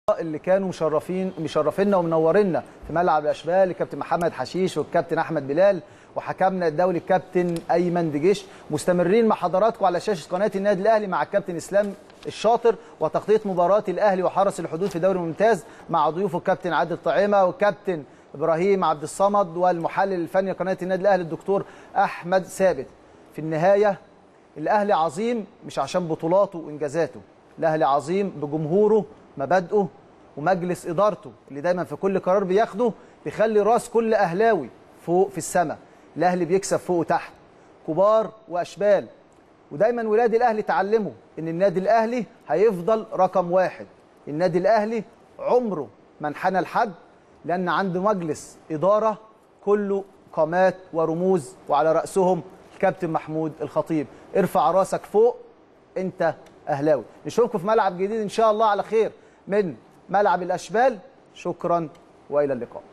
اللي كانوا مشرفين مشرفينا ومنورينا في ملعب الاشبال الكابتن محمد حشيش والكابتن احمد بلال وحكمنا الدولي الكابتن ايمن دجيش مستمرين مع حضراتكم على شاشه قناه النادي الاهلي مع الكابتن اسلام الشاطر وتغطيه مباراه الاهلي وحرس الحدود في دوري ممتاز مع ضيوفه الكابتن عادل طعيمه والكابتن ابراهيم عبد الصمد والمحلل الفني قناه النادي الاهلي الدكتور احمد ثابت في النهايه الاهلي عظيم مش عشان بطولاته وانجازاته الاهلي عظيم بجمهوره مبادئه ومجلس ادارته اللي دايما في كل قرار بياخده بيخلي راس كل اهلاوي فوق في السماء الاهلي بيكسب فوق وتحت كبار واشبال ودايما ولاد الاهلي اتعلموا ان النادي الاهلي هيفضل رقم واحد النادي الاهلي عمره ما انحنى لحد لان عنده مجلس اداره كله قامات ورموز وعلى راسهم الكابتن محمود الخطيب ارفع راسك فوق انت اهلاوي نشوفكم في ملعب جديد ان شاء الله على خير من ملعب الاشبال شكرا والى اللقاء